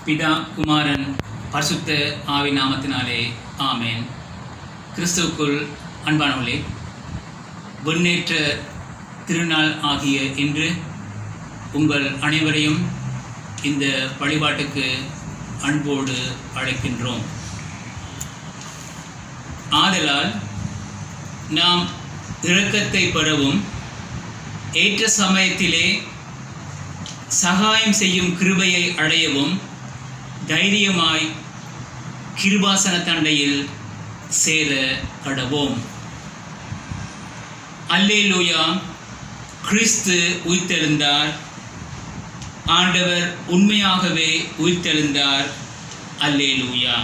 பிதா குமாரன் பரிசுத்த ஆவி நாமத்தினாலே ஆமேன் கிறிஸ்துவுக்குள் அன்பானவர்களே விண்ணேற்ற திருநாள் ஆகிய இன்று உங்கள் அனைவரையும் இந்த வழிபாட்டுக்கு அன்போடு அழைக்கின்றோம் ஆதலால் நாம் இரக்கத்தை பெறவும் ஏற்ற சமயத்திலே சகாயம் செய்யும் கிருபையை அடையவும் தைரியமாய் கிருபாசன தண்டையில் சேர கடவோம் அல்லேலூயா கிறிஸ்து உயிர்த்தெழுந்தார் ஆண்டவர் உண்மையாகவே உயிர்த்தெழுந்தார் அல்லேலூயா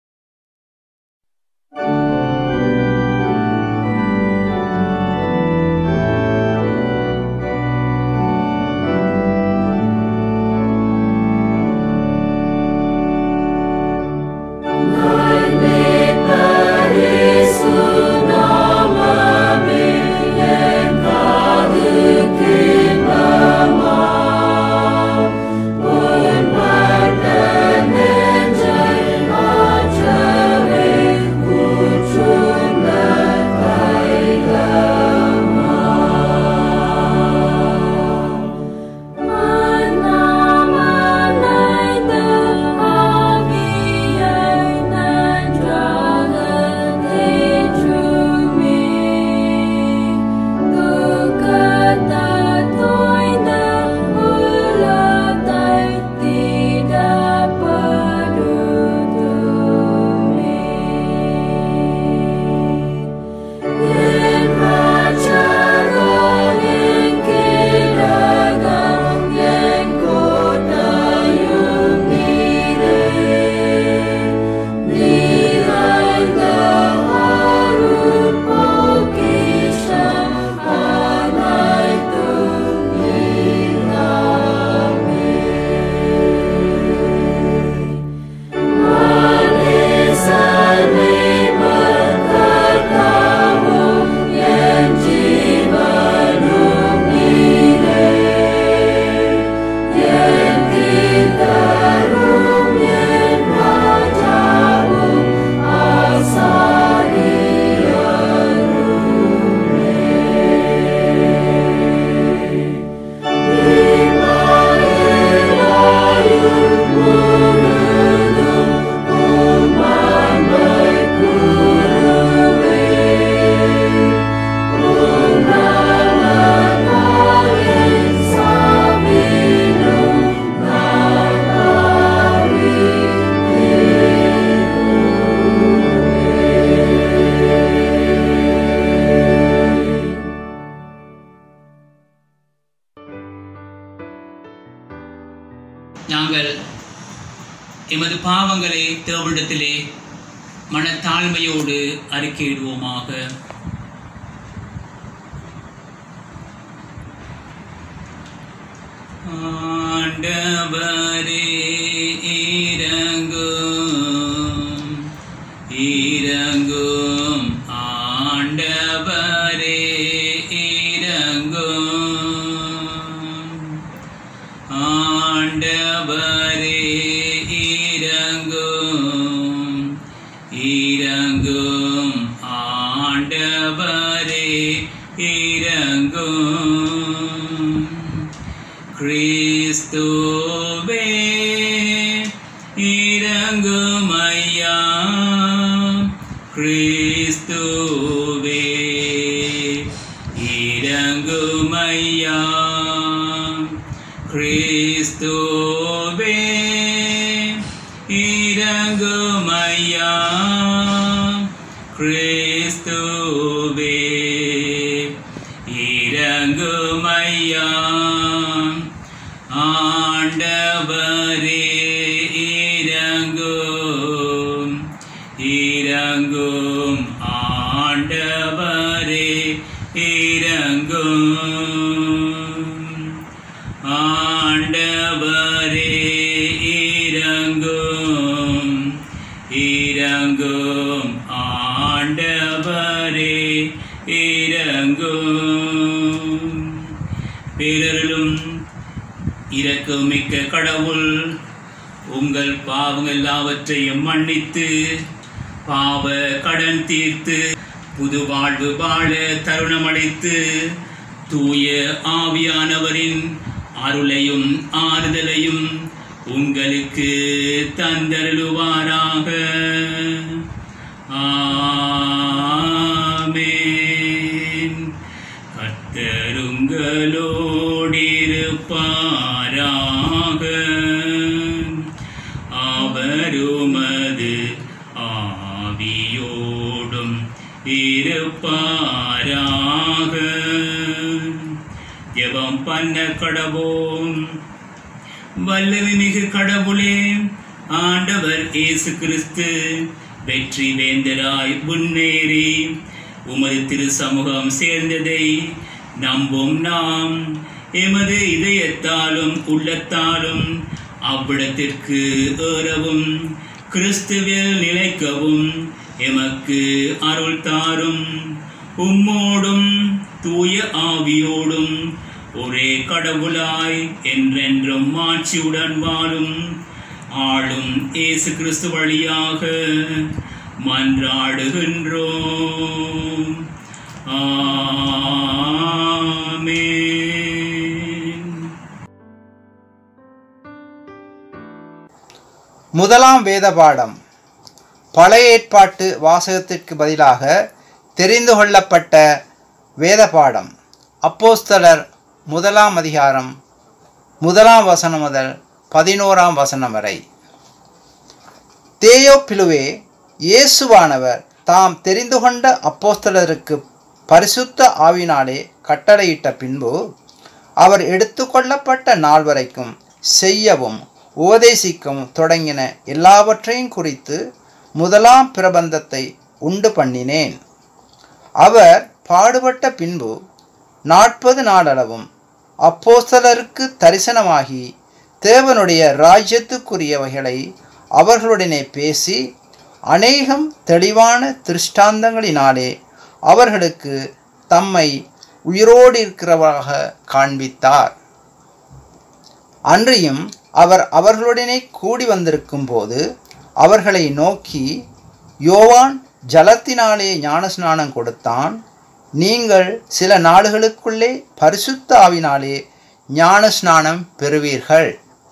நாங்கள் எமது பாவங்களை தேவனிடத்திலே மனத்தாழ்மையோடு அறிக்கையிடுவோமாக ஆண்டவரே இறங்கும் இறங்கும் ஆண்டவரே இறங்கும் ஆண்டவரே இறங்கும் இறங்கும் ஆண்டவரே இறங்கும் கிறிஸ்துவே இறங்கும் ஐயா கிறிஸ்துவே இறங்கும் ஐயா கிறிஸ்துவே இறங்கும் ஐயா கிறிஸ்துவே இறங்கும் ஐயா ஆண்டவரே இறங்கும் இறங்கும் ஆண்டவரே இறங்கும் ஆண்டவரே இறங்கும் இறங்கும் ஆண்டவரே இறங்கும் பிறரிலும் இரக்கமிக்க கடவுள் உங்கள் பாவம் எல்லாவற்றையும் மன்னித்து பாவ கடன் தீர்த்து புது வாழ்வு வாழ தருணமளித்து தூய ஆவியானவரின் அருளையும் ஆறுதலையும் உங்களுக்கு தந்தருளுவாராக ஆமென் கர்த்தருங்களோடிருப்பாராக அவருமது ஆவியோடும் இருப்பாராக ஜெபம் பண்ண கடவோம் வல்லமை மிகு கடவுளே ஆண்டவர் இயேசு கிறிஸ்து வெற்றி வேந்தராய் முன்னேறி உமது திரு சமூகம் சேர்ந்ததை நம்பும் நாம் எமது இதயத்தாலும் உள்ளத்தாலும் அவ்விடத்திற்கு ஏறவும் கிறிஸ்துவில் நிலைக்கவும் எமக்கு அருள் தாரும் உம்மோடும் தூய ஆவியோடும் ஒரே கடவுளாய் என்றென்றும் மாட்சியுடன் வாழும் ஆளும் இயேசு கிறிஸ்து வழியாக மன்றாடுகின்றோம் ஆமென் முதலாம் வேத பாடம் பழைய ஏற்பாட்டு வாசகத்திற்கு பதிலாக தெரிந்து கொள்ளப்பட்ட வேத பாடம் அப்போஸ்தலர் முதலாம் அதிகாரம் முதலாம் வசனம் முதல் பதினோராம் வசனம் வரை தேயோப்பிலுவே இயேசுவானவர் தாம் தெரிந்து கொண்ட அப்போஸ்தலருக்கு பரிசுத்த ஆவினாலே கட்டளையிட்ட பின்பு அவர் எடுத்துக்கொள்ளப்பட்ட நாள் வரைக்கும் செய்யவும் உபதேசிக்கவும் தொடங்கின எல்லாவற்றையும் குறித்து முதலாம் பிரபந்தத்தை உண்டு பண்ணினேன் அவர் பாடுபட்ட பின்பு நாற்பது நாளளவும் அப்போஸ்தலருக்கு தரிசனமாகி தேவனுடைய ராஜ்யத்துக்குரியவைகளை அவர்களுடனே பேசி அநேகம் தெளிவான திருஷ்டாந்தங்களினாலே அவர்களுக்கு தம்மை உயிரோடு இருக்கிறவராக காண்பித்தார் அன்றியும் அவர் அவர்களுடனே கூடி வந்திருக்கும் போது அவர்களை நோக்கி யோவான் ஜலத்தினாலே ஞானஸ்நானம் கொடுத்தான் நீங்கள் சில நாடுகளுக்குள்ளே பரிசுத்த ஆவினாலே ஞானஸ்நானம் பெறுவீர்கள்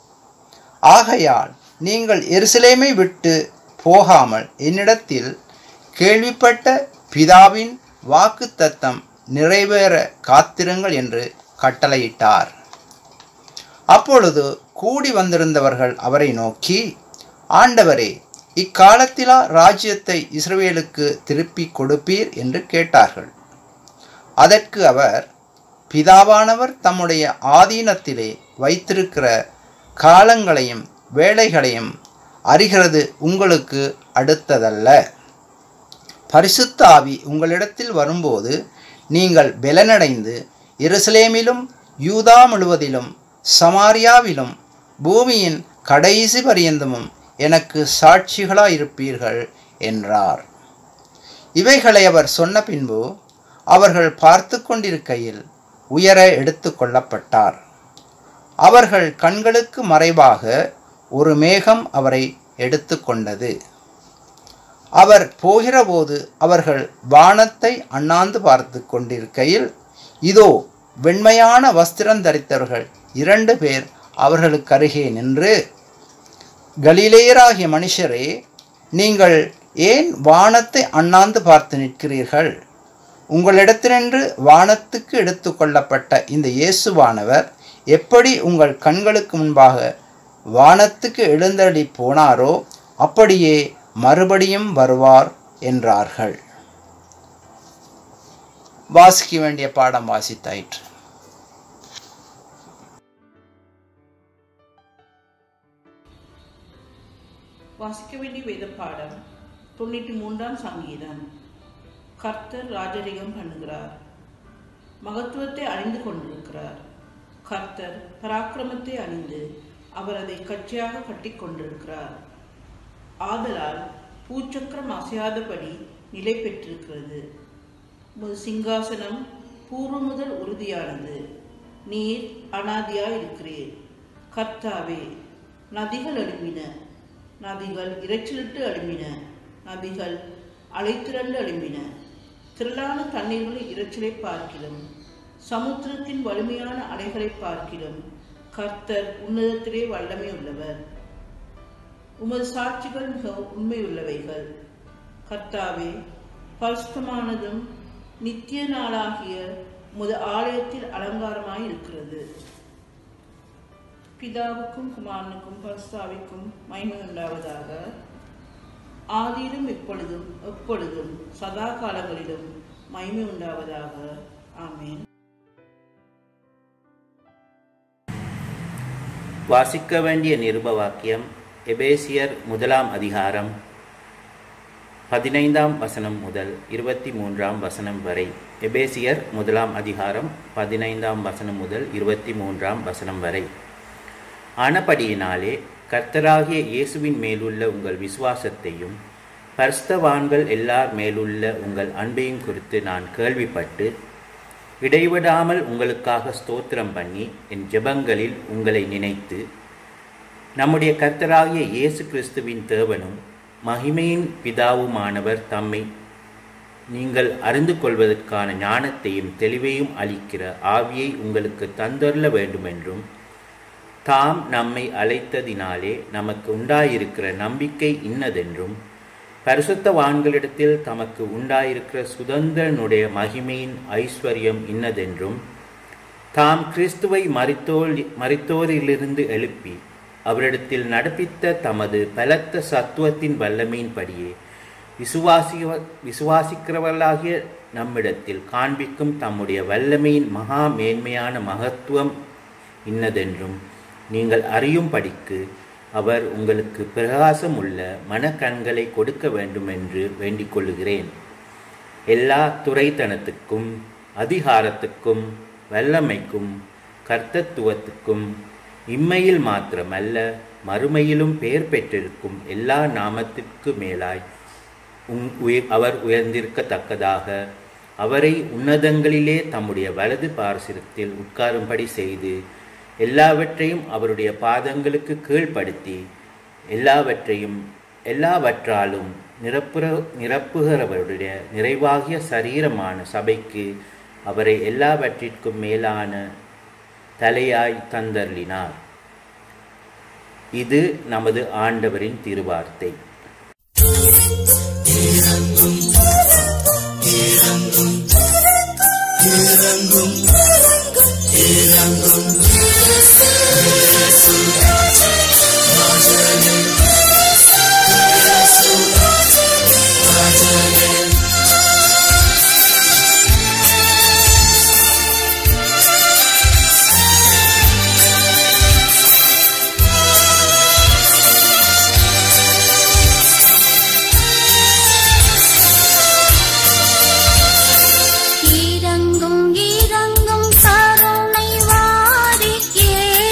ஆகையால் நீங்கள் எருசலேமை விட்டு போகாமல் என்னிடத்தில் கேள்விப்பட்ட பிதாவின் வாக்குத்தத்தம் நிறைவேற காத்திருங்கள் என்று கட்டளையிட்டார் அப்பொழுது கூடி வந்திருந்தவர்கள் அவரை நோக்கி ஆண்டவரே இக்காலத்திலா ராஜ்யத்தை இஸ்ரவேலுக்கு திருப்பிக் கொடுப்பீர் என்று கேட்டார்கள் அதற்கு அவர் பிதாவானவர் தம்முடைய ஆதீனத்திலே வைத்திருக்கிற காலங்களையும் வேலைகளையும் அறிகிறது உங்களுக்கு அடுத்ததல்ல பரிசுத்த ஆவி உங்களிடத்தில் வரும்போது நீங்கள் பெலனடைந்து எருசலேமிலும் யூதா முழுவதிலும் சமாரியாவிலும் பூமியின் கடைசி பரியந்தமும் எனக்கு சாட்சிகளாயிருப்பீர்கள் என்றார் இவைகளை அவர் சொன்ன பின்பு அவர்கள் பார்த்து கொண்டிருக்கையில் உயர எடுத்து கொள்ளப்பட்டார் அவர்கள் கண்களுக்கு மறைவாக ஒரு மேகம் அவரை எடுத்துக்கொண்டது அவர் போகிறபோது அவர்கள் வானத்தை அண்ணாந்து பார்த்து கொண்டிருக்கையில் இதோ வெண்மையான வஸ்திரம் தரித்தவர்கள் இரண்டு பேர் அவர்களுக்கு அருகே நின்று கலிலேயராகிய மனுஷரே நீங்கள் ஏன் வானத்தை அண்ணாந்து பார்த்து நிற்கிறீர்கள் உங்களிடத்தினின்று வானத்துக்கு எடுத்துக்கொள்ளப்பட்ட இந்த இயேசுவானவர் எப்படி உங்கள் கண்களுக்கு முன்பாக வானத்துக்கு எழுந்தருளி போனாரோ அப்படியே மறுபடியும் வருவார் என்றார்கள் வாசிக்க வேண்டிய பாடம் வாசித்தாயிற்று வாசிக்க வேண்டிய வேத பாடம் தொண்ணூற்றி மூன்றாம் சங்கீதம் கர்த்தர் ராஜரிகம் பண்ணுகிறார் மகத்துவத்தை அணிந்து கொண்டிருக்கிறார் கர்த்தர் பராக்கிரமத்தை அணிந்து அவர் அதை கட்சியாக கட்டி கொண்டிருக்கிறார் ஆதலால் பூச்சக்கரம் அசையாதபடி நிலை பெற்றிருக்கிறது உமது சிங்காசனம் பூர்வ முதல் உறுதியானது நீர் அனாதியாய் இருக்கிறீர் கர்த்தாவே நதிகள் எழும்பின நதிகள் இரைச்சலிட்டு எழும்பின நதிகள் அலைத்திரண்டு எழும்பின திரளான தண்ணீர்களின் இரைச்சலை பார்க்கிலும் சமுத்திரத்தின் வலிமையான அலைகளை பார்க்கிலும் கர்த்தர் உன்னதத்திலே வல்லமை உள்ளவர் உமது சாட்சிகள் மிக உண்மையுள்ளவைகள் கர்த்தாவே பரிசுத்தமானதும் நித்திய நாளாகிய உமது ஆலயத்தில் அலங்காரமாய் இருக்கிறது பிதாவுக்கும் குமாரனுக்கும் பரிசுத்தாவிக்கும் மகிமை உண்டாவதாக ஆதியிலும் இப்பொழுதும் எப்பொழுதும் சதா காலங்களிலும் மகிமை உண்டாவதாக ஆமென் வாசிக்க வேண்டிய நிருப வாக்கியம் எபேசியர் முதலாம் அதிகாரம் பதினைந்தாம் வசனம் முதல் இருபத்தி மூன்றாம் வசனம் வரை எபேசியர் முதலாம் அதிகாரம் பதினைந்தாம் வசனம் முதல் இருபத்தி மூன்றாம் வசனம் வரை ஆனபடியினாலே கர்த்தராகிய இயேசுவின் மேலுள்ள உங்கள் விசுவாசத்தையும் பரிசுத்தவான்கள் எல்லார் மேலுள்ள உங்கள் அன்பையும் குறித்து நான் கேள்விப்பட்டு இடைவிடாமல் உங்களுக்காக ஸ்தோத்திரம் பண்ணி என் ஜெபங்களில் உங்களை நினைத்து நம்முடைய கர்த்தராகிய இயேசு கிறிஸ்துவின் தேவனும் மகிமையின் பிதாவுமானவர் தம்மை நீங்கள் அறிந்து கொள்வதற்கான ஞானத்தையும் தெளிவையும் அளிக்கிற ஆவியை உங்களுக்கு தந்தருள வேண்டுமென்றும் தாம் நம்மை அழைத்ததினாலே நமக்கு உண்டாயிருக்கிற நம்பிக்கை இன்னதென்றும் பரிசுத்தவான்களிடத்தில் தமக்கு உண்டாயிருக்கிற சுதந்திரனுடைய மகிமையின் ஐஸ்வர்யம் இன்னதென்றும் தாம் கிறிஸ்துவை மரித்தோர் மரித்தோரிலிருந்து எழுப்பி அவரிடத்தில் நடப்பித்த தமது பலத்த சத்துவத்தின் வல்லமையின்படியே விசுவாசி விசுவாசிக்கிறவர்களாகிய நம்மிடத்தில் காண்பிக்கும் தம்முடைய வல்லமையின் மகா மேன்மையான மகத்துவம் இன்னதென்றும் நீங்கள் அறியும்படிக்கு அவர் உங்களுக்கு பிரகாசம் உள்ள மனக்கண்களை கொடுக்க வேண்டும் என்று வேண்டிக் கொள்ளுகிறேன் எல்லா துறைத்தனத்துக்கும் அதிகாரத்துக்கும் வல்லமைக்கும் கர்த்தத்துவத்துக்கும் இம்மையில் மாத்திரமல்ல மறுமையிலும் பெயர் பெற்றிருக்கும் எல்லா நாமத்திற்கு மேலாய் உங் உய- அவர் உயர்ந்திருக்கத்தக்கதாக அவரை உன்னதங்களிலே தம்முடைய வலது பார்சிரத்தில் உட்காரும்படி செய்து எல்லாவற்றையும் அவருடைய பாதங்களுக்கு கீழ்ப்படுத்தி எல்லாவற்றையும் எல்லாவற்றாலும் நிரப்புற நிரப்புகிறவருடைய நிறைவாகிய சரீரமான சபைக்கு அவரை எல்லாவற்றிற்கும் மேலான தலையாய் தந்தர்லினார் இது நமது ஆண்டவரின் திருவார்த்தை இறங்கும் இறங்கும் கருணை வாரி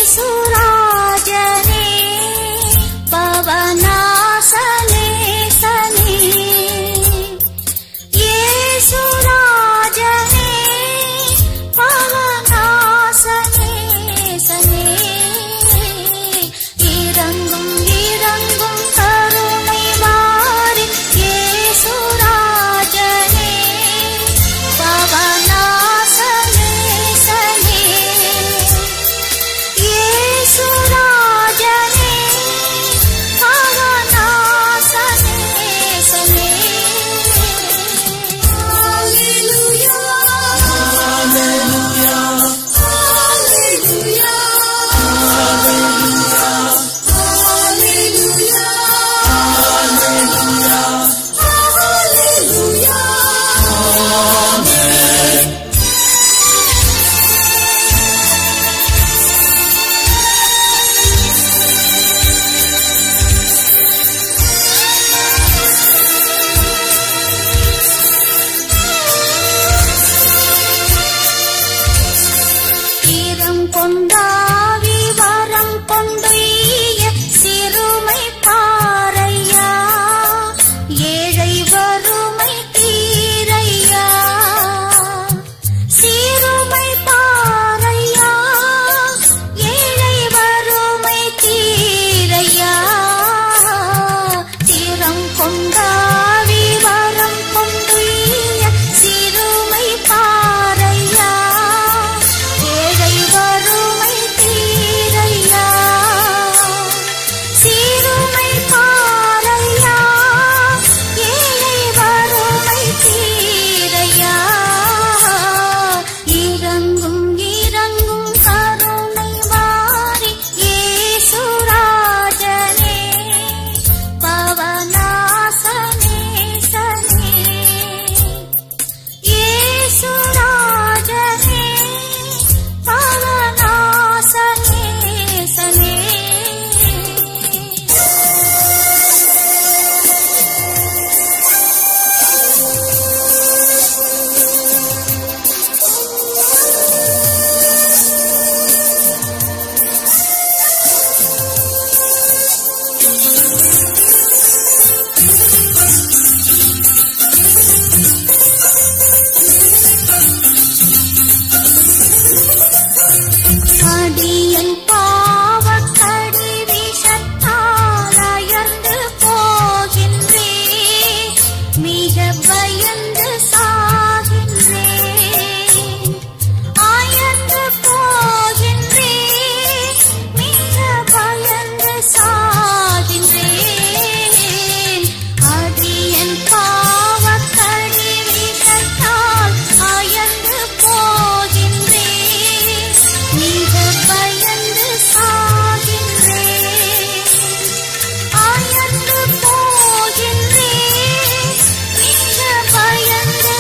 பயந்து சாகின்றேன் ஆயந்து போகின்றேன் மிக்க பயந்து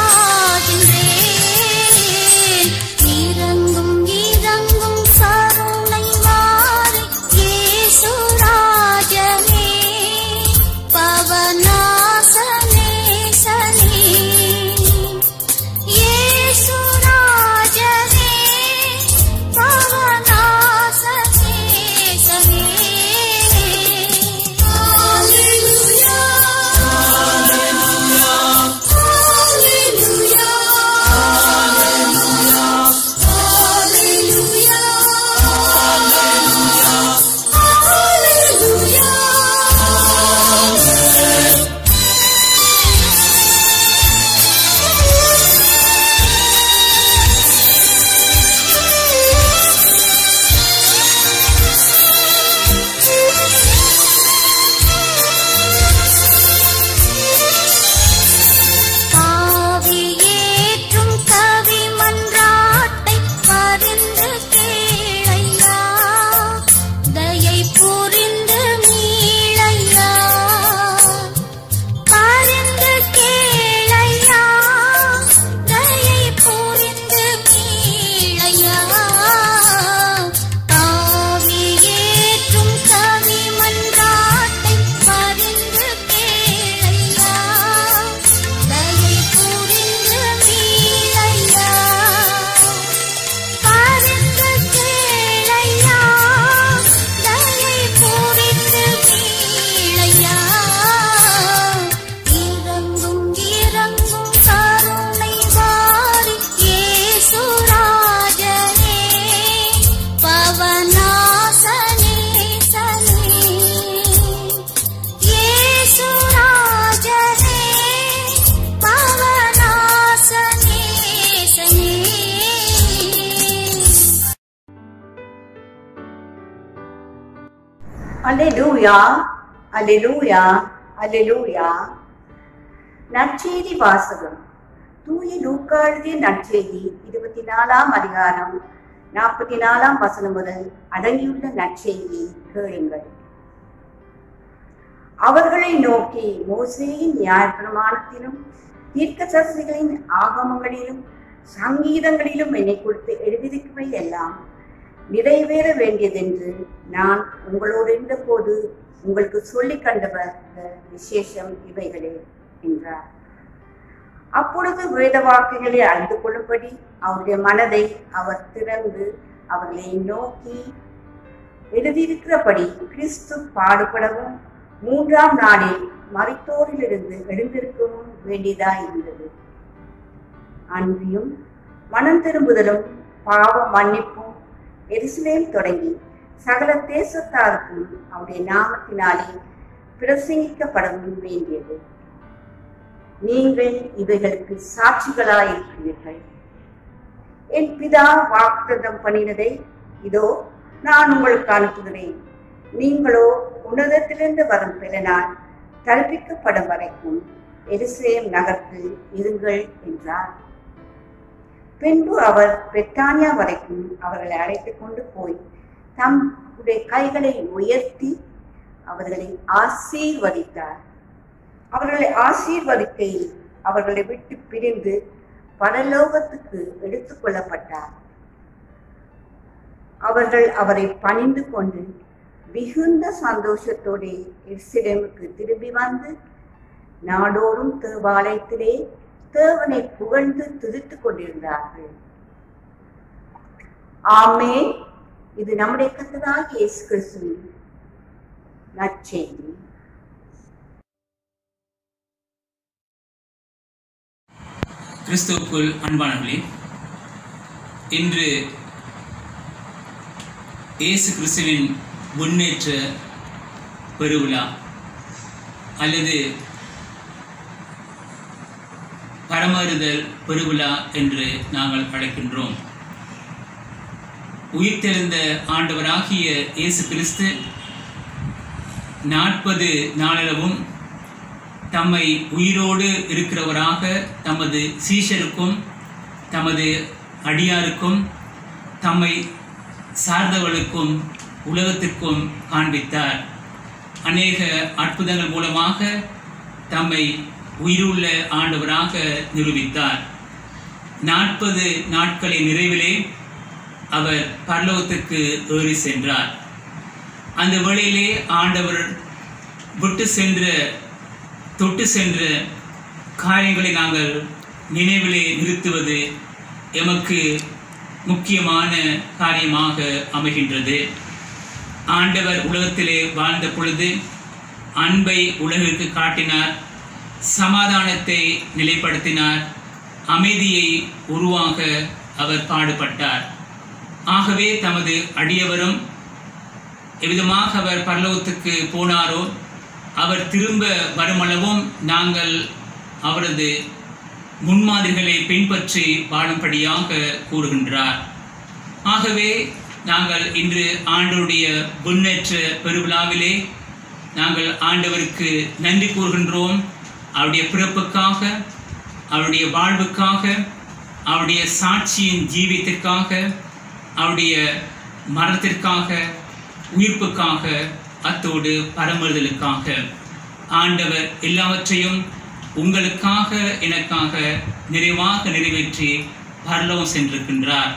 சாகின்றேன் இறங்கும் இறங்கும் கருணை வாரி இயேசுராஜனே பவனாசனே சனே இயேசுராஜனே பவனாசனே சனே ஹalleluya ஹalleluya ஹalleluya ஹalleluya காவியேற்றும் கவி மன்றாட்டை பரிந்து கேளையா தயை புரிந்து மீளையா பரிந்து கேளையா தயை புரிந்து மீளையா காவியேற்றும் கவி மன்றாட்டை பரிந்து கேளையா தயை புரிந்து மீளையா பரிந்து கேளையா தயை புரிந்து மீளையா இறங்கும் இறங்கும் கருணை வாரி இயேசுராஜனே பவனாசனே சனே இயேசுராஜனே பவனாசனே சனே அல்லேலூயா அல்லேலூயா அல்லேலூயா நற்செய்தி வாசகம் தூய லூக்கா எழுதிய நற்செய்தி இருபத்தி நாலாம் அதிகாரம் நாற்பத்தி நாலாம் வசனம் முதல் அடங்கியுள்ள நற்செய்தியை கேளுங்கள் அவர்களை நோக்கி மோசேயின் நியாயப்பிரமாணத்திலும் தீர்க்கதரிசிகளின் ஆகமங்களிலும் சங்கீதங்களிலும் என்னை குறித்து எழுதியிருக்கிறவை எல்லாம் நிறைவேற வேண்டியதென்று நான் உங்களோடு இருந்தபோது உங்களுக்கு சொல்லிக் கண்டவர் விசேஷம் இவைகளே என்றார் அப்பொழுது வேத வாக்குகளை அறிந்து கொள்ளும்படி அவருடைய மனதை அவர் திறந்து அவர்களை நோக்கி எழுதியிருக்கிறபடி கிறிஸ்து பாடுபடவும் மூன்றாம் நாளில் மரித்தோரிலிருந்து எழுந்திருக்கவும் வேண்டியதாய் இருந்தது அன்பியும் மனம் திரும்புதலும் பாவ மன்னிப்பும் எருசலேம் தொடங்கி சகல தேசத்தாருக்கும் அவருடைய நாமத்தினாலே பிரசங்கிக்கப்படவும் வேண்டியது நீங்கள் இவைகளுக்கு சாட்சிகளாயிருக்கிறீர்கள் என் பிதா வாக்குத்தத்தம் பண்ணினதை இதோ நான் உங்களுக்கு அனுப்புகிறேன் நீங்களோ உன்னதத்திலிருந்து வரும் பிறனால் தரிப்பிக்கப்படும் வரைக்கும் எருசலேம் நகர்த்து இருங்கள் என்றார் பின்பு அவர் பெத்தானியா வரைக்கும் அவர்களை அழைத்துக் கொண்டு போய் தம்முடைய கைகளை உயர்த்தி அவர்களை ஆசீர்வதித்தார் அவர்களை ஆசீர்வதிக்கையில் அவர்களை விட்டு பிரிந்து பரலோகத்துக்கு எடுத்துக் கொள்ளப்பட்டார் அவர்கள் அவரை பணிந்து கொண்டு மிகுந்த சந்தோஷத்தோடு எருசலேமுக்கு திரும்பி வந்து நாடோறும் தேவாலயத்திலே தேவனை புகழ்ந்து துதித்துக் கொண்டிருந்தார்கள் ஆமே இது நம்முடைய கத்தராகிய இயேசு கிறிஸ்துவின் நற்செய்தி கிறிஸ்துவுக்குள் அன்பானவர்களே இன்று இயேசு கிறிஸ்துவின் முன்னேற்ற பெருவிழா அல்லது பரமறுதல் பெருவிழா என்று நாங்கள் அழைக்கின்றோம் உயிர்த்தெழுந்த ஆண்டவராகிய இயேசு கிறிஸ்து நாற்பது நாளளவும் தம்மை உயிரோடு இருக்கிறவராக தமது சீஷருக்கும் தமது அடியாருக்கும் தம்மை சார்ந்தவர்களுக்கும் உலகத்திற்கும் காண்பித்தார் அநேக அற்புதங்கள் மூலமாக தம்மை உயிருள்ள ஆண்டவராக நிரூபித்தார் நாற்பது நாட்களின் நிறைவிலே அவர் பரலோகத்துக்கு ஏறி சென்றார் அந்த வேளையிலே ஆண்டவர் விட்டு சென்ற தொட்டு சென்ற காரியங்களை நாங்கள் நினைவிலே நிறுத்துவது எமக்கு முக்கியமான காரியமாக அமைகின்றது ஆண்டவர் உலகத்திலே வாழ்ந்த பொழுது அன்பை உலகிற்கு காட்டினார் சமாதானத்தை நிலைப்படுத்தினார் அமைதியை உருவாக அவர் பாடுபட்டார் ஆகவே தமது அடியவரும் எவ்விதமாக அவர் பரலோகத்துக்கு போனாரோ அவர் திரும்ப வருமளவும் நாங்கள் அவரது முன்மாதிரிகளை பின்பற்றி வாழும்படியாக கூறுகின்றார் ஆகவே நாங்கள் இன்று ஆண்டவருடைய முன்னேற்ற பெருவிழாவிலே நாங்கள் ஆண்டவருக்கு நன்றி கூறுகின்றோம் அவருடைய பிறப்புக்காக அவருடைய வாழ்வுக்காக அவருடைய சாட்சியின் ஜீவியத்திற்காக அவருடைய மரணத்திற்காக உயிர்ப்புக்காக அத்தோடு பரமறுதலுக்காக ஆண்டவர் எல்லாவற்றையும் உங்களுக்காக எனக்காக நிறைவாக நிறைவேற்றி பரலோகம் சென்றிருக்கின்றார்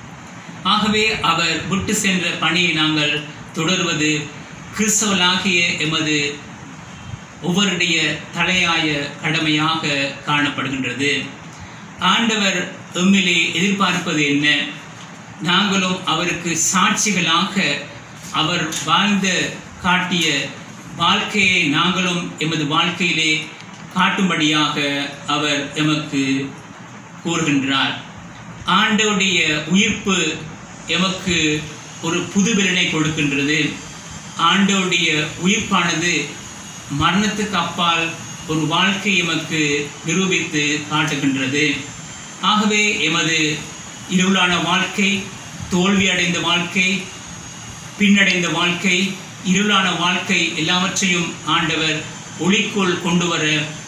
ஆகவே அவர் விட்டு சென்ற பணியை நாங்கள் தொடர்வது கிறிஸ்தவலாகிய எமது ஒவ்வொருடைய தலையாய கடமையாக காணப்படுகின்றது ஆண்டவர் எம்மிலே எதிர்பார்ப்பது என்ன நாங்களும் அவருக்கு சாட்சிகளாக அவர் வாழ்ந்த காட்டிய வாழ்க்கையை நாங்களும் எமது வாழ்க்கையிலே காட்டும்படியாக அவர் எமக்கு கூறுகின்றார் ஆண்டவருடைய உயிர்ப்பு எமக்கு ஒரு புதுபெலனை கொடுக்கின்றது ஆண்டவருடைய உயிர்ப்பானது மரணத்துக்கு அப்பால் ஒரு வாழ்க்கை எமக்கு நிரூபித்து காட்டுகின்றது ஆகவே எமது இருளான வாழ்க்கை தோல்வி அடைந்த வாழ்க்கை பின்னடைந்த வாழ்க்கை இருளான வாழ்க்கை எல்லாவற்றையும் ஆண்டவர் ஒளிக்குள் கொண்டு வர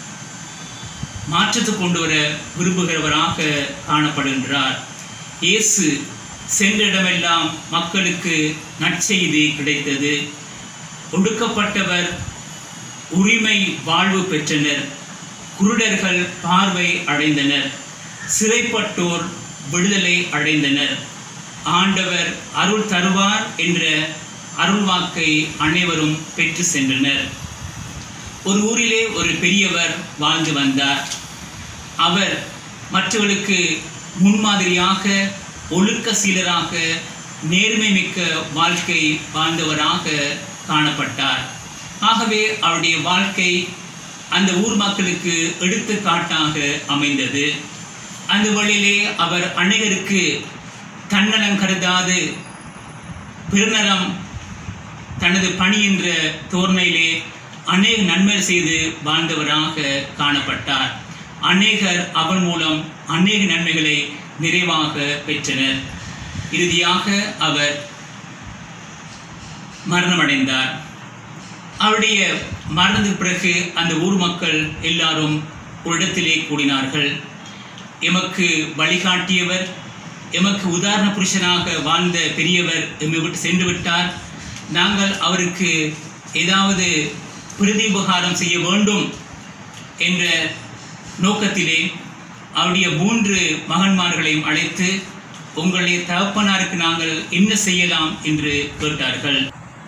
மாற்றத்தை கொண்டு வர விரும்புகிறவராக காணப்படுகின்றார் இயேசு சென்ற இடமெல்லாம் மக்களுக்கு நற்செய்தி கிடைத்தது ஒடுக்கப்பட்டவர் உரிமை வாழ்வு பெற்றனர் குருடர்கள் பார்வை அடைந்தனர் சிறைப்பட்டோர் விடுதலை அடைந்தனர் ஆண்டவர் அருள் தருவார் என்ற அருள்வாக்கை அனைவரும் பெற்று சென்றனர் ஒரு ஊரிலே ஒரு பெரியவர் வாழ்ந்து வந்தார் அவர் மற்றவர்களுக்கு முன்மாதிரியாக ஒழுக்க சீலராக நேர்மை மிக்க வாழ்க்கை வாழ்ந்தவராக காணப்பட்டார் ஆகவே அவருடைய வாழ்க்கை அந்த ஊர் மக்களுக்கு எடுத்துக்காட்டாக அமைந்தது அந்த வழியிலே அவர் அநேகருக்கு தன்னலம் கருதாது பெருநலம் தனது பணி என்ற தோர்மையிலே அநேக நன்மை செய்து வாழ்ந்தவராக காணப்பட்டார் அநேகர் அவன் மூலம் அநேக நன்மைகளை நிறைவாக பெற்றனர் இறுதியாக அவர் மரணமடைந்தார் அவருடைய மரணத்துக்கு பிறகு அந்த ஊர் மக்கள் எல்லாரும் ஒரு இடத்திலே கூடினார்கள் எமக்கு வழிகாட்டியவர் எமக்கு உதாரண புருஷனாக வாழ்ந்த பெரியவர் எம்மை விட்டு சென்று விட்டார் நாங்கள் அவருக்கு ஏதாவது பிரதி உபகாரம் செய்ய வேண்டும் என்ற நோக்கத்திலே அவருடைய மூன்று மகன்மார்களையும் அழைத்து உங்களுடைய தகப்பனாருக்கு நாங்கள் என்ன செய்யலாம் என்று கேட்டார்கள்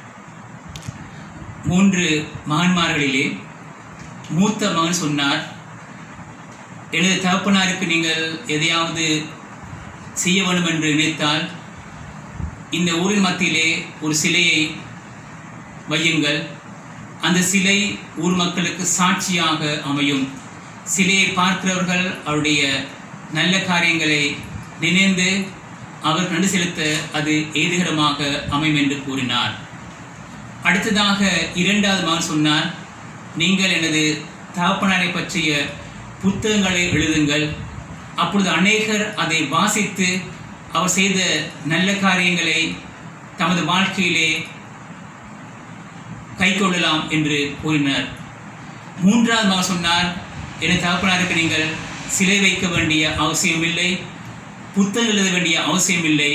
மூன்று மகன்மார்களிலே மூத்த மகன் சொன்னார் எனது தகப்பனாருக்கு நீங்கள் எதையாவது செய்ய வேண்டும் என்று நினைத்தால் இந்த ஊரின் மத்தியிலே ஒரு சிலையை வையுங்கள் அந்த சிலை ஊர் மக்களுக்கு சாட்சியாக அமையும் சிலையை பார்க்கிறவர்கள் அவருடைய நல்ல காரியங்களை நினைந்து அவர் நன்றி செலுத்த அது ஏதுகரமாக அமையும் என்று கூறினார் அடுத்ததாக இரண்டாவது மகன் சொன்னார் நீங்கள் எனது தகப்பனாரை பற்றிய புத்தகங்களை எழுதுங்கள் அப்பொழுது அநேகர் அதை வாசித்து அவர் செய்த நல்ல காரியங்களை தமது வாழ்க்கையிலே கைக்கொள்ளலாம் என்று கூறினார் மூன்றாவது மகன் சொன்னார் எனது தகப்பனாருக்கு நீங்கள் சிலை வைக்க வேண்டிய அவசியமில்லை புத்தகம் எழுத வேண்டிய அவசியமில்லை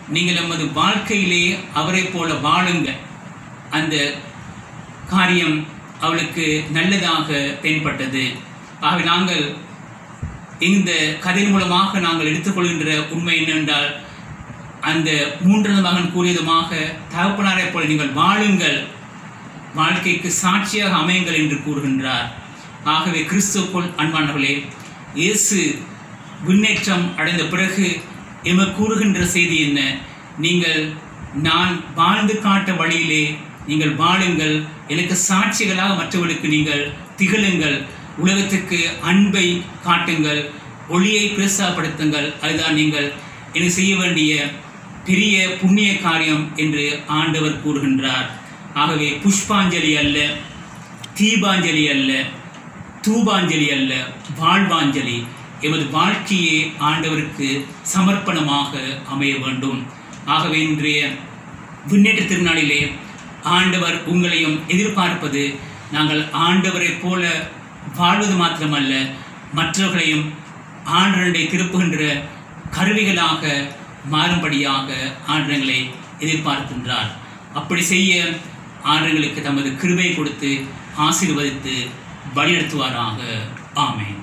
நீங்கள் நமது வாழ்க்கையிலே அவரைப் போல வாழுங்கள் அந்த காரியம் அவளுக்கு நல்லதாக தென்பட்டது ஆகவே நாங்கள் இந்த கதையின் மூலமாக நாங்கள் எடுத்துக்கொள்கின்ற உண்மை என்னென்றால் அந்த மூன்றாவது மகன் கூறியதுமாக தகப்பனாரைப் போல நீங்கள் வாழுங்கள் வாழ்க்கைக்கு சாட்சியாக அமையுங்கள் என்று கூறுகின்றார் ஆகவே கிறிஸ்துக்குள் அன்பானவர்களே இயேசு விண்ணேற்றம் அடைந்த பிறகு எம கூறுகின்ற செய்தி என்ன நீங்கள் நான் வாழ்ந்து காட்ட வழியிலே நீங்கள் வாழுங்கள் எனக்கு சாட்சிகளாக மற்றவர்களுக்கு நீங்கள் திகழுங்கள் உலகத்துக்கு அன்பை காட்டுங்கள் ஒளியை பிரசாப்படுத்துங்கள் அதுதான் நீங்கள் எனக்கு செய்ய வேண்டிய பெரிய புண்ணிய காரியம் என்று ஆண்டவர் கூறுகின்றார் ஆகவே புஷ்பாஞ்சலி அல்ல தீபாஞ்சலி அல்ல தூபாஞ்சலி அல்ல வாழ்வாஞ்சலி எமது வாழ்க்கையே ஆண்டவருக்கு சமர்ப்பணமாக அமைய வேண்டும் ஆகவே இன்றைய விண்ணேற்ற திருநாளிலே ஆண்டவர் உங்களையும் எதிர்பார்ப்பது நாங்கள் ஆண்டவரைப் போல வாழ்வது மாத்திரமல்ல மற்றவர்களையும் ஆண்டவரை திருப்புகின்ற கருவிகளாக மாறும்படியாக ஆண்டவங்களை எதிர்பார்க்கின்றார் அப்படி செய்ய ஆண்டவர்களுக்கு தமது கிருபை கொடுத்து ஆசீர்வதித்து வழிநடத்துவாராக ஆமென்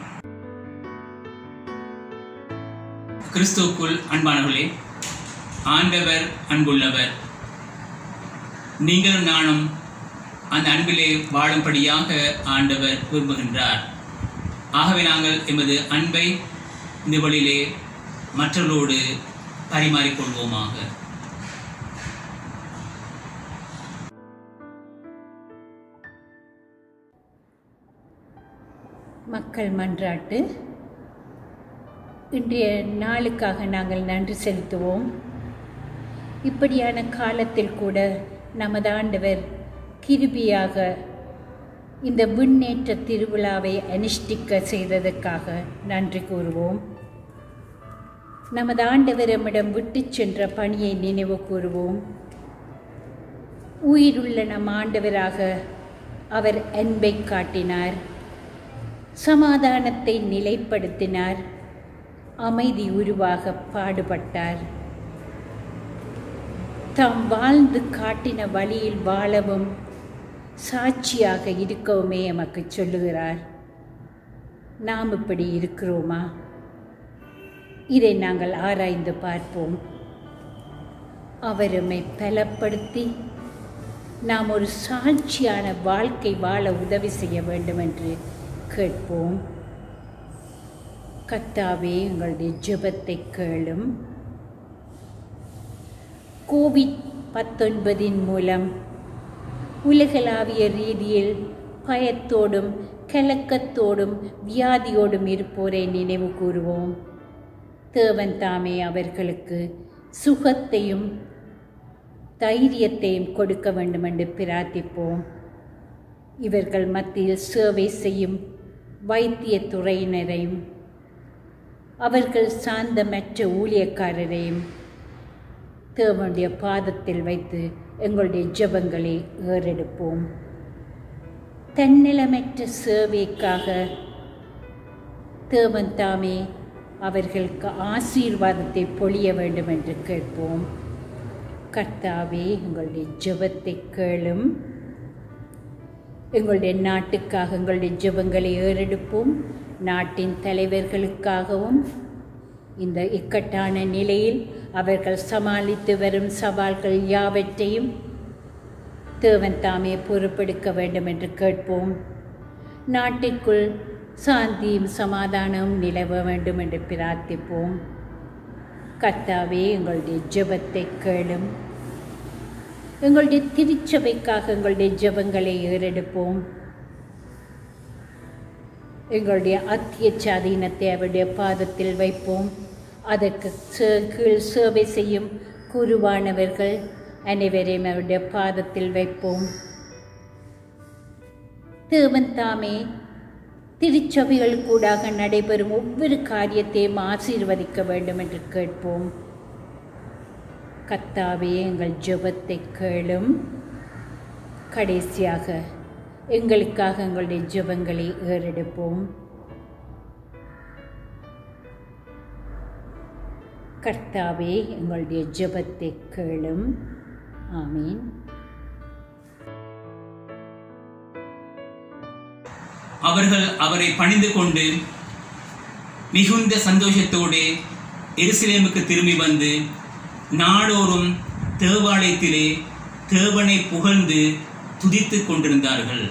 கிறிஸ்துவுக்குள் அன்பானவர்களே ஆண்டவர் அன்புள்ளவர் நீங்களும் நானும் அந்த அன்பிலே வாழும்படியாக ஆண்டவர் விரும்புகின்றார் ஆகவே நாங்கள் எமது அன்பை இந்த வழியிலே மற்றவர்களோடு பரிமாறிக்கொள்வோமாக மக்கள் மன்றாட்டு இன்றைய நாளுக்காக நாங்கள் நன்றி செலுத்துவோம் இப்படியான காலத்தில் கூட நமது ஆண்டவர் கிருபியாக இந்த விண்ணேற்ற திருவிழாவை அனுஷ்டிக்க செய்ததற்காக நன்றி கூறுவோம் நமது ஆண்டவர் நம்மிடம் விட்டுச் சென்ற பணியை நினைவு கூறுவோம் உயிருள்ள நம் ஆண்டவராக அவர் அன்பை காட்டினார் சமாதானத்தை நிலைப்படுத்தினார் அமைதி உருவாக பாடுபட்டார் தாம் வாழ்ந்து காட்டின வழியில் வாழவும் சாட்சியாக இருக்கவுமே எமக்கு சொல்லுகிறார் நாம் இப்படி இருக்கிறோமா இதை நாங்கள் ஆராய்ந்து பார்ப்போம் அவர் எம்மை பலப்படுத்தி நாம் ஒரு சாட்சியான வாழ்க்கை வாழ உதவி செய்ய வேண்டும் என்று கேட்போம் கத்தாவே எங்களுடைய ஜெபத்தை கேளும் கோவிட் பத்தொன்பதின் மூலம் உலகளாவிய ரீதியில் பயத்தோடும் கலக்கத்தோடும் வியாதியோடும் இருப்போரை நினைவு கூறுவோம் தேவன் தாமே அவர்களுக்கு சுகத்தையும் தைரியத்தையும் கொடுக்க வேண்டும் என்று பிரார்த்திப்போம் இவர்கள் மத்தியில் சேவை செய்யும் வைத்திய துறையினரையும் அவர்கள் சார்ந்தமற்ற ஊழியக்காரரையும் தேவனுடைய பாதத்தில் வைத்து எங்களுடைய ஜெபங்களை ஏறெடுப்போம் தன்னலமற்ற சேவைக்காக தேவன் தாமே அவர்களுக்கு ஆசீர்வாதத்தை பொழிய வேண்டும் என்று கேட்போம் கர்த்தாவே எங்களுடைய ஜெபத்தை கேளும் எங்களுடைய நாட்டுக்காக எங்களுடைய ஜெபங்களை ஏறெடுப்போம் நாட்டின் தலைவர்களுக்காகவும் இந்த இக்கட்டான நிலையில் அவர்கள் சமாளித்து வரும் சவால்கள் யாவற்றையும் தேவன் தாமே பொறுப்பெடுக்க வேண்டும் என்று கேட்போம் நாட்டிற்குள் சாந்தியும் சமாதானமும் நிலவ வேண்டும் என்று பிரார்த்திப்போம் கர்த்தாவே எங்களுடைய ஜெபத்தை கேளும் எங்களுடைய திருச்சபைக்காக எங்களுடைய ஜெபங்களை ஏறெடுப்போம் எங்களுடைய அத்திய சாதீனத்தை அவருடைய பாதத்தில் வைப்போம் அதற்கு சே- கீழ் சேவை செய்யும் குருவானவர்கள் அனைவரையும் அவருடைய பாதத்தில் வைப்போம் தேவன் தாமே திருச்சபைகள் கூடாக நடைபெறும் ஒவ்வொரு காரியத்தையும் ஆசீர்வதிக்க வேண்டும் என்று கேட்போம் கத்தாவே எங்கள் ஜெபத்தை கேளும் கடைசியாக எங்களுக்காக எங்களுடைய ஜெபங்களை ஏறெடுப்போம் கர்த்தாவே எங்களுடைய ஜெபத்தை கேளும் ஆமீன் அவர்கள் அவரை பணிந்து கொண்டு மிகுந்த சந்தோஷத்தோடு எருசலேமுக்கு திரும்பி வந்து நாடோறும் தேவாலயத்திலே தேவனை புகழ்ந்து துதித்துக் கொண்டிருந்தார்கள்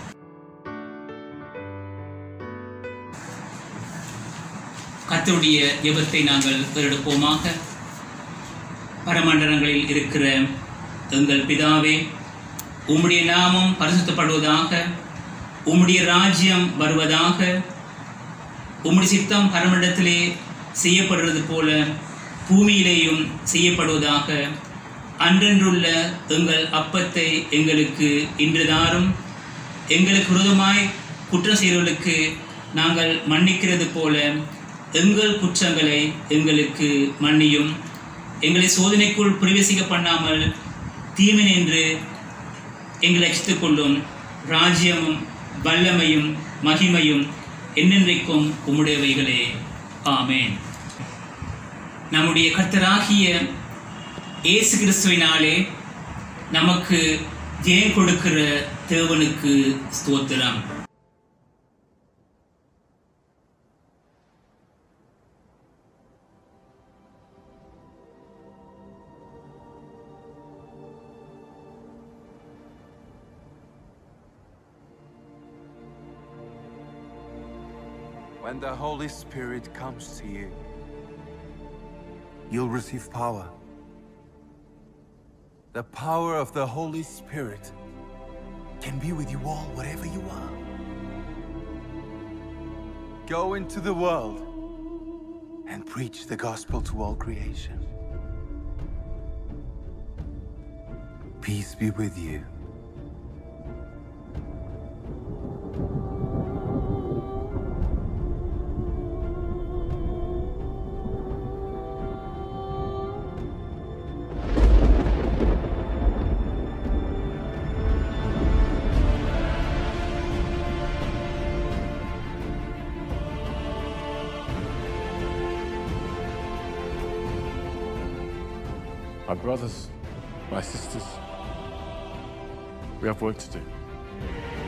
கர்த்தருடைய ஜெபத்தை நாங்கள் எடுப்போமாக பரமண்டலங்களில் இருக்கிற எங்கள் பிதாவே உம்முடைய நாமம் பரிசுத்தப்படுவதாக உம்முடைய ராஜ்யம் வருவதாக உம்முடைய சித்தம் பரமண்டத்திலே செய்யப்படுவது போல பூமியிலேயும் செய்யப்படுவதாக அன்றன்றுள்ள எங்கள் அப்பத்தை எங்களுக்கு இன்று தாரும் எங்களுக்கு விரோதமாய் குற்றம் செய்தவர்களுக்கு நாங்கள் மன்னிக்கிறது போல எங்கள் குற்றங்களை எங்களுக்கு மன்னியும் எங்களை சோதனைக்குள் பிரவேசிக்க பண்ணாமல் தீமை என்று எங்களை ரட்சித்துக் கொள்ளும் ராஜ்யமும் வல்லமையும் மகிமையும் என்னென்றைக்கும் உம்முடையவைகளே ஆமேன் நம்முடைய கர்த்தராகிய இயேசு கிறிஸ்துவினாலே நமக்கு ஜெயம் கொடுக்கிற தேவனுக்கு ஸ்தோத்திரம் When the Holy Spirit comes to you, you'll receive power. The power of the Holy Spirit can be with you all, wherever you are. Go into the world and preach the gospel to all creation. Peace be with you. My brothers, my sisters, we have work to do.